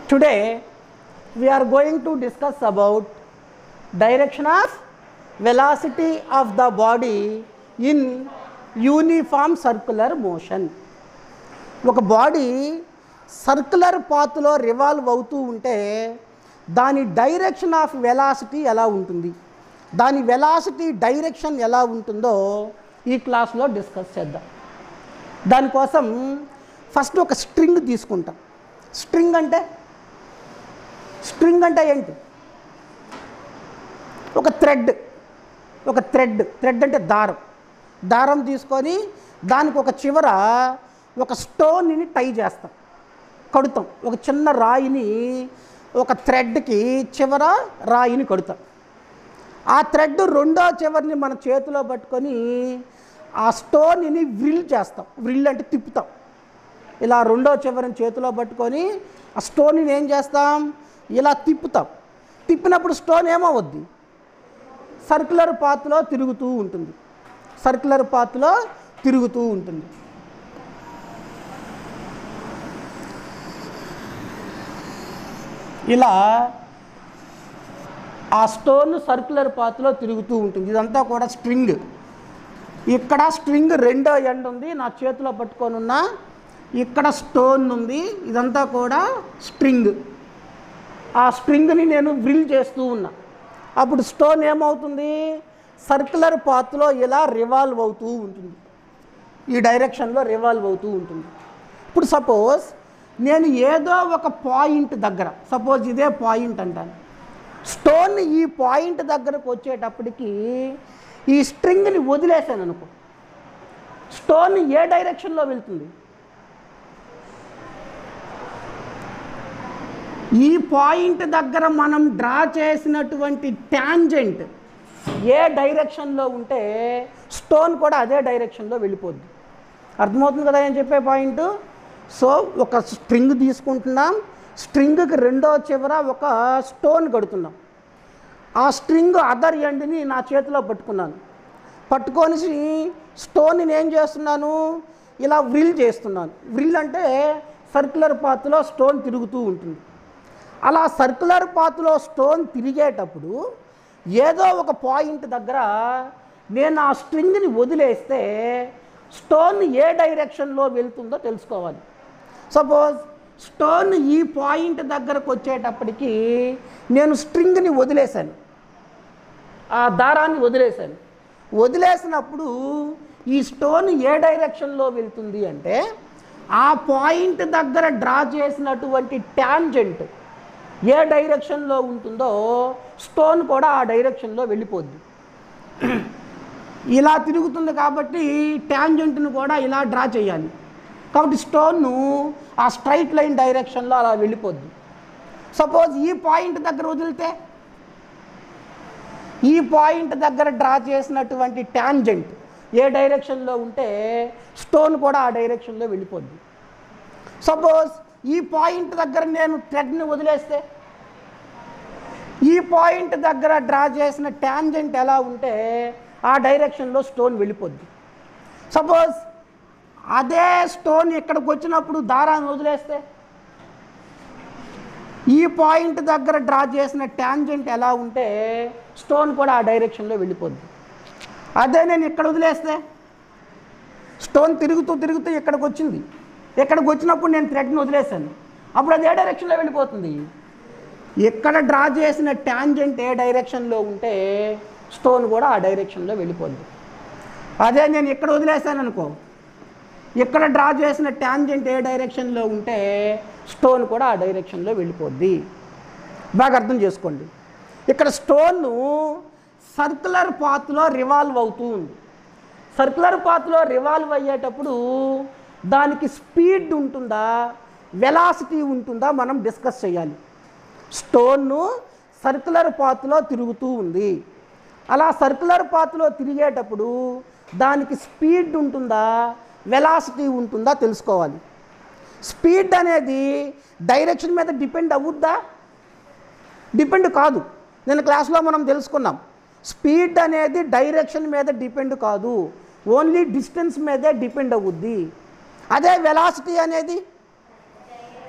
Today we are going to discuss about direction of velocity of the body in uniform circular motion. ఒక body circular పాత్లో revolve అవుతూ ఉంటే దాని direction of velocity ఎలా ఉంటుంది దాని వెలాసిటీ డైరెక్షన్ ఎలా ఉంటుందో ఈ క్లాస్లో డిస్కస్ చేద్దాం దానికోసం ఫస్ట్ ఒక స్ట్రింగ్ తీసుకుంటాం స్ట్రింగ్ అంటే స్ట్రింగ్ అంటే ఏంటి ఒక థ్రెడ్ ఒక థ్రెడ్ థ్రెడ్ అంటే దారం దారం తీసుకొని దానికి ఒక చివర ఒక స్టోన్ని టై చేస్తాం కడుతాం ఒక చిన్న రాయిని ఒక థ్రెడ్కి చివర రాయిని కడుతాం ఆ థ్రెడ్ రెండో చివరిని మన చేతిలో పట్టుకొని ఆ స్టోన్ని వ్రిల్ చేస్తాం వ్రిల్ అంటే తిప్పుతాం ఇలా రెండో చివరిని చేతిలో పట్టుకొని ఆ స్టోన్ని ఏం చేస్తాం ఇలా తిప్పుతాం తిప్పినప్పుడు స్టోన్ ఏమవుద్ది సర్కులర్ పాత్లో తిరుగుతూ ఉంటుంది సర్కులర్ పాత్లో తిరుగుతూ ఉంటుంది ఇలా ఆ స్టోన్ సర్కులర్ పాత్లో తిరుగుతూ ఉంటుంది ఇదంతా కూడా స్ట్రింగ్ ఇక్కడ స్ట్రింగ్ రెండో ఎండ్ ఉంది నా చేతిలో పట్టుకొని ఉన్న ఇక్కడ స్టోన్ ఉంది ఇదంతా కూడా స్ట్రింగ్ ఆ స్ప్రింగ్ని నేను వ్రిల్ చేస్తూ ఉన్నా అప్పుడు స్టోన్ ఏమవుతుంది సర్కులర్ పాత్లో ఇలా రివాల్వ్ అవుతూ ఉంటుంది ఈ డైరెక్షన్లో రివాల్వ్ అవుతూ ఉంటుంది ఇప్పుడు సపోజ్ నేను ఏదో ఒక పాయింట్ దగ్గర సపోజ్ ఇదే పాయింట్ అంటాను స్టోన్ ఈ పాయింట్ దగ్గరకు వచ్చేటప్పటికి ఈ స్ట్రింగ్ని వదిలేసాను అనుకో స్టోన్ ఏ డైరెక్షన్లో వెళ్తుంది ఈ పాయింట్ దగ్గర మనం డ్రా చేసినటువంటి ట్యాంజెంట్ ఏ డైరెక్షన్లో ఉంటే స్టోన్ కూడా అదే డైరెక్షన్లో వెళ్ళిపోద్ది అర్థమవుతుంది కదా నేను చెప్పే పాయింట్ సో ఒక స్ట్రింగ్ తీసుకుంటున్నాం స్ట్రింగ్కి రెండో చివర ఒక స్టోన్ కడుతున్నాం ఆ స్ట్రింగ్ అదర్ ఎండ్ని నా చేతిలో పట్టుకున్నాను పట్టుకొని స్టోన్ని నేను చేస్తున్నాను ఇలా వ్రిల్ చేస్తున్నాను వ్రిల్ అంటే సర్కులర్ పాత్లో స్టోన్ తిరుగుతూ ఉంటుంది అలా సర్కులర్ పాత్లో స్టోన్ తిరిగేటప్పుడు ఏదో ఒక పాయింట్ దగ్గర నేను ఆ స్ట్రింగ్ని వదిలేస్తే స్టోన్ ఏ డైరెక్షన్లో వెళ్తుందో తెలుసుకోవాలి సపోజ్ స్టోన్ ఈ పాయింట్ దగ్గరకు వచ్చేటప్పటికి నేను స్ట్రింగ్ని వదిలేశాను ఆ దారాన్ని వదిలేశాను వదిలేసినప్పుడు ఈ స్టోన్ ఏ డైరెక్షన్లో వెళ్తుంది అంటే ఆ పాయింట్ దగ్గర డ్రా చేసినటువంటి ట్యాంజెంట్ ఏ డైరెక్షన్లో ఉంటుందో స్టోన్ కూడా ఆ డైరెక్షన్లో వెళ్ళిపోద్ది ఇలా తిరుగుతుంది కాబట్టి ట్యాంజెంట్ను కూడా ఇలా డ్రా చేయాలి కాబట్టి స్టోన్ను ఆ స్ట్రైట్ లైన్ డైరెక్షన్లో అలా వెళ్ళిపోద్ది సపోజ్ ఈ పాయింట్ దగ్గర వదిలితే ఈ పాయింట్ దగ్గర డ్రా చేసినటువంటి ట్యాంజెంట్ ఏ డైరెక్షన్లో ఉంటే స్టోన్ కూడా ఆ డైరెక్షన్లో వెళ్ళిపోద్ది సపోజ్ ఈ పాయింట్ దగ్గర నేను థ్రెడ్ని వదిలేస్తే ఈ పాయింట్ దగ్గర డ్రా చేసిన ట్యాంజెంట్ ఎలా ఉంటే ఆ డైరెక్షన్లో స్టోన్ వెళ్ళిపోద్ది సపోజ్ అదే స్టోన్ ఇక్కడికి వచ్చినప్పుడు దారాన్ని వదిలేస్తే ఈ పాయింట్ దగ్గర డ్రా చేసిన ట్యాంజెంట్ ఎలా ఉంటే స్టోన్ కూడా ఆ డైరెక్షన్లో వెళ్ళిపోద్ది అదే నేను ఇక్కడ వదిలేస్తే స్టోన్ తిరుగుతూ తిరుగుతూ ఇక్కడికి వచ్చింది ఇక్కడికి వచ్చినప్పుడు నేను థ్రెడ్ని వదిలేశాను అప్పుడు అది ఏ డైరెక్షన్లో వెళ్ళిపోతుంది ఎక్కడ డ్రా చేసిన ట్యాంజెంట్ ఏ డైరెక్షన్లో ఉంటే స్టోన్ కూడా ఆ డైరెక్షన్లో వెళ్ళిపోద్ది అదే నేను ఇక్కడ వదిలేశాను అనుకో ఇక్కడ డ్రా చేసిన ట్యాంజెంట్ ఏ డైరెక్షన్లో ఉంటే స్టోన్ కూడా ఆ డైరెక్షన్లో వెళ్ళిపోద్ది బాగా అర్థం చేసుకోండి ఇక్కడ స్టోన్ను సర్కులర్ పాత్లో రివాల్వ్ అవుతూ ఉంది సర్కులర్ పాత్లో రివాల్వ్ అయ్యేటప్పుడు దానికి స్పీడ్ ఉంటుందా వెలాసిటీ ఉంటుందా మనం డిస్కస్ చేయాలి స్టోన్ను సర్కులర్ పాత్లో తిరుగుతూ ఉంది అలా సర్కులర్ పాత్లో తిరిగేటప్పుడు దానికి స్పీడ్ ఉంటుందా వెలాసిటీ ఉంటుందా తెలుసుకోవాలి స్పీడ్ అనేది డైరెక్షన్ మీద డిపెండ్ అవ్వుద్దా డిపెండ్ కాదు నేను క్లాస్లో మనం తెలుసుకున్నాం స్పీడ్ అనేది డైరెక్షన్ మీద డిపెండ్ కాదు ఓన్లీ డిస్టెన్స్ మీదే డిపెండ్ అవుద్ది అదే వెలాసిటీ అనేది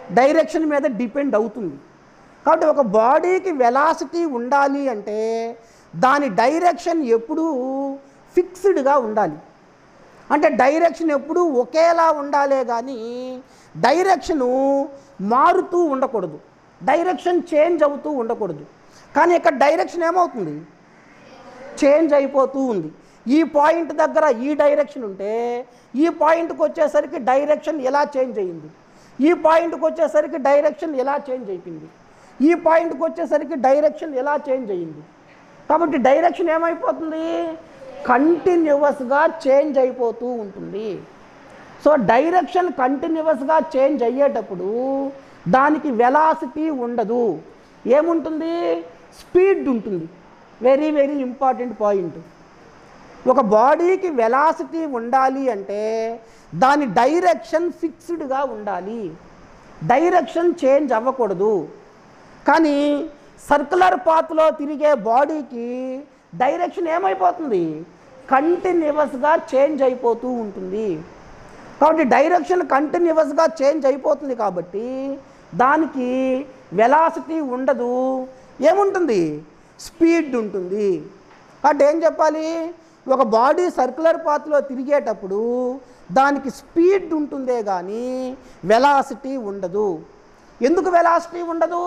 డైరెక్షన్ మీద డిపెండ్ అవుతుంది కాబట్టి ఒక బాడీకి వెలాసిటీ ఉండాలి అంటే దాని డైరెక్షన్ ఎప్పుడూ ఫిక్స్డ్గా ఉండాలి అంటే డైరెక్షన్ ఎప్పుడూ ఒకేలా ఉండాలే కానీ డైరెక్షను మారుతూ ఉండకూడదు డైరెక్షన్ చేంజ్ అవుతూ ఉండకూడదు కానీ ఇక్కడ డైరెక్షన్ ఏమవుతుంది చేంజ్ అయిపోతూ ఉంది ఈ పాయింట్ దగ్గర ఈ డైరెక్షన్ ఉంటే ఈ పాయింట్కి వచ్చేసరికి డైరెక్షన్ ఎలా చేంజ్ అయ్యింది ఈ పాయింట్కి వచ్చేసరికి డైరెక్షన్ ఎలా చేంజ్ అయిపోయింది ఈ పాయింట్కి వచ్చేసరికి డైరెక్షన్ ఎలా చేంజ్ అయ్యింది కాబట్టి డైరెక్షన్ ఏమైపోతుంది కంటిన్యూవస్గా చేంజ్ అయిపోతూ ఉంటుంది సో డైరెక్షన్ కంటిన్యూవస్గా చేంజ్ అయ్యేటప్పుడు దానికి వెలాసిటీ ఉండదు ఏముంటుంది స్పీడ్ ఉంటుంది వెరీ వెరీ ఇంపార్టెంట్ పాయింట్ ఒక బాడీకి వెలాసిటీ ఉండాలి అంటే దాని డైరెక్షన్ ఫిక్స్డ్గా ఉండాలి డైరెక్షన్ చేంజ్ అవ్వకూడదు కానీ సర్కులర్ పాత్లో తిరిగే బాడీకి డైరెక్షన్ ఏమైపోతుంది కంటిన్యూవస్గా చేంజ్ అయిపోతూ ఉంటుంది కాబట్టి డైరెక్షన్ కంటిన్యూవస్గా చేంజ్ అయిపోతుంది కాబట్టి దానికి వెలాసిటీ ఉండదు ఏముంటుంది స్పీడ్ ఉంటుంది కాబట్టి ఏం చెప్పాలి ఒక బాడీ సర్కులర్ పాత్లో తిరిగేటప్పుడు దానికి స్పీడ్ ఉంటుందే కానీ వెలాసిటీ ఉండదు ఎందుకు వెలాసిటీ ఉండదు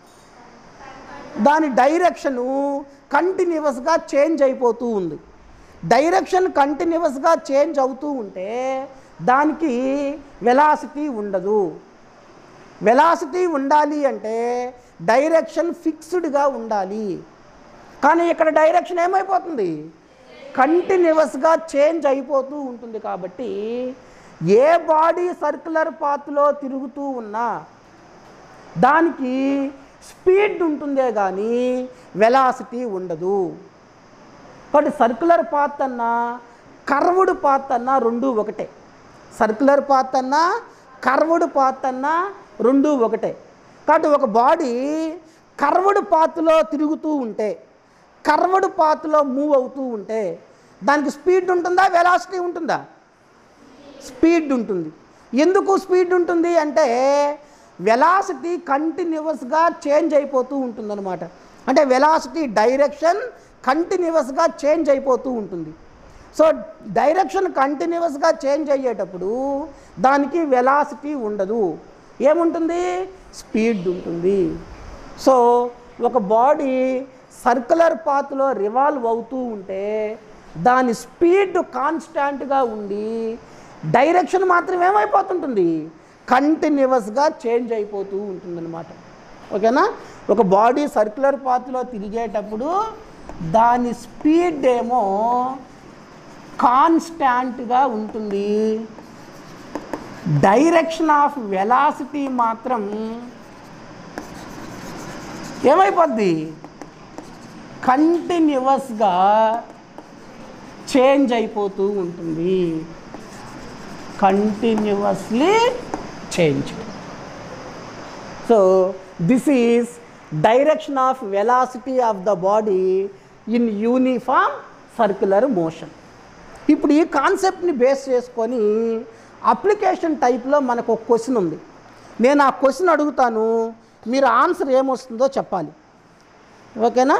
దాని డైరెక్షను కంటిన్యూవస్గా చేంజ్ అయిపోతూ ఉంది డైరెక్షన్ కంటిన్యూవస్గా చేంజ్ అవుతూ ఉంటే దానికి వెలాసిటీ ఉండదు వెలాసిటీ ఉండాలి అంటే డైరెక్షన్ ఫిక్స్డ్గా ఉండాలి కానీ ఇక్కడ డైరెక్షన్ ఏమైపోతుంది కంటిన్యూవస్గా చేంజ్ అయిపోతూ ఉంటుంది కాబట్టి ఏ బాడీ సర్కులర్ పాత్లో తిరుగుతూ ఉన్నా దానికి స్పీడ్ ఉంటుందే కానీ వెలాసిటీ ఉండదు కాబట్టి సర్కులర్ పాత్ అన్నా కర్వుడ్ పాత్ అన్నా రెండు ఒకటే సర్కులర్ పాత్ అన్నా కర్వుడ్ పాత్ అన్నా రెండు ఒకటే కాబట్టి ఒక బాడీ కర్వుడ్ పాత్లో తిరుగుతూ ఉంటే కర్వుడ్ పాత్లో మూవ్ అవుతూ ఉంటే దానికి స్పీడ్ ఉంటుందా వెలాసిటీ ఉంటుందా స్పీడ్ ఉంటుంది ఎందుకు స్పీడ్ ఉంటుంది అంటే వెలాసిటీ కంటిన్యూవస్గా చేంజ్ అయిపోతూ ఉంటుందన్నమాట అంటే వెలాసిటీ డైరెక్షన్ కంటిన్యూవస్గా చేంజ్ అయిపోతూ ఉంటుంది సో డైరెక్షన్ కంటిన్యూవస్గా చేంజ్ అయ్యేటప్పుడు దానికి వెలాసిటీ ఉండదు ఏముంటుంది స్పీడ్ ఉంటుంది సో ఒక బాడీ సర్కులర్ పాత్లో రివాల్వ్ అవుతూ ఉంటే దాని స్పీడ్ కాన్స్టాంట్గా ఉండి డైరెక్షన్ మాత్రం ఏమైపోతుంటుంది కంటిన్యూవస్గా చేంజ్ అయిపోతూ ఉంటుందన్నమాట ఓకేనా ఒక బాడీ సర్క్యులర్ పాత్లో తిరిగేటప్పుడు దాని స్పీడ్ ఏమో కాన్స్టాంట్గా ఉంటుంది డైరెక్షన్ ఆఫ్ వెలాసిటీ మాత్రం ఏమైపోద్ది కంటిన్యూవస్గా చేంజ్ అయిపోతూ ఉంటుంది continuously change so this is direction of velocity of the body in uniform circular motion ఇప్పుడు ఈ కాన్సెప్ట్ని బేస్ చేసుకొని అప్లికేషన్ టైప్లో మనకు ఒక క్వశ్చన్ ఉంది నేను ఆ క్వశ్చన్ అడుగుతాను మీరు ఆన్సర్ ఏమొస్తుందో చెప్పాలి ఓకేనా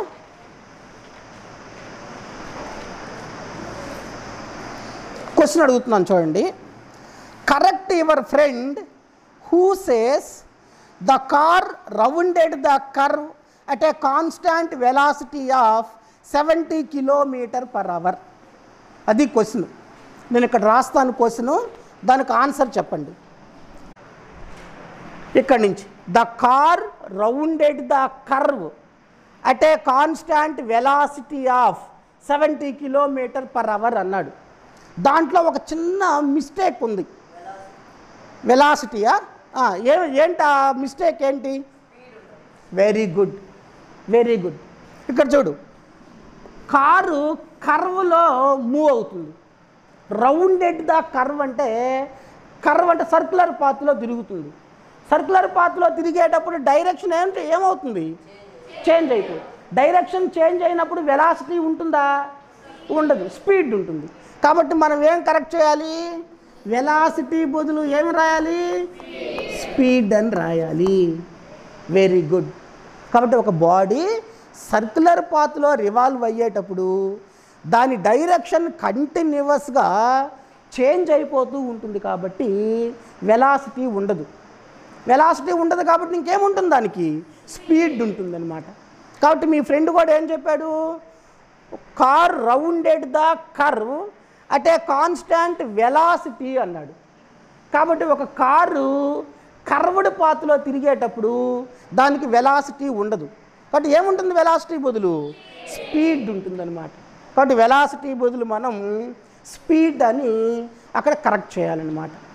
క్వశ్చన్ అడుగుతున్నాను చూడండి correct your friend who says the car rounded the curve at a constant velocity of seventy kilometer per hour అది క్వశ్చన్ నేను ఇక్కడ రాస్తాను క్వశ్చన్ దానికి ఆన్సర్ చెప్పండి ఇక్కడి నుంచి the car rounded the curve at a constant velocity of seventy kilometer per hour అన్నాడు దాంట్లో ఒక చిన్న మిస్టేక్ ఉంది వెలాసిటీయా ఏ ఏంటి ఆ మిస్టేక్ ఏంటి వెరీ గుడ్ వెరీ గుడ్ ఇక్కడ చూడు కారు కర్వ్లో మూవ్ అవుతుంది రౌండెడ్ ద కర్వ్ అంటే కర్వ్ అంటే సర్కులర్ పాత్లో తిరుగుతుంది సర్కులర్ పాత్లో తిరిగేటప్పుడు డైరెక్షన్ ఏంటి ఏమవుతుంది చేంజ్ అయిపోతుంది డైరెక్షన్ చేంజ్ అయినప్పుడు వెలాసిటీ ఉంటుందా ఉండదు స్పీడ్ ఉంటుంది కాబట్టి మనం ఏం కరెక్ట్ చేయాలి వెలాసిటీ బదులు ఏమి రాయాలి స్పీడ్ అని రాయాలి వెరీ గుడ్ కాబట్టి ఒక బాడీ సర్క్యులర్ పాత్లో రివాల్వ్ అయ్యేటప్పుడు దాని డైరెక్షన్ కంటిన్యూస్గా చేంజ్ అయిపోతూ ఉంటుంది కాబట్టి వెలాసిటీ ఉండదు వెలాసిటీ ఉండదు కాబట్టి ఇంకేముంటుంది దానికి స్పీడ్ ఉంటుందన్నమాట కాబట్టి మీ ఫ్రెండ్ కూడా ఏం చెప్పాడు car rounded the curve at a constant velocity అన్నాడు కాబట్టి ఒక కారు కర్వ్డ్ పాత్లో తిరిగేటప్పుడు దానికి వెలాసిటీ ఉండదు కాబట్టి ఏముంటుంది వెలాసిటీ బదులు స్పీడ్ ఉంటుందన్నమాట కాబట్టి వెలాసిటీ బదులు మనం స్పీడ్ అని అక్కడ కరెక్ట్ చేయాలన్నమాట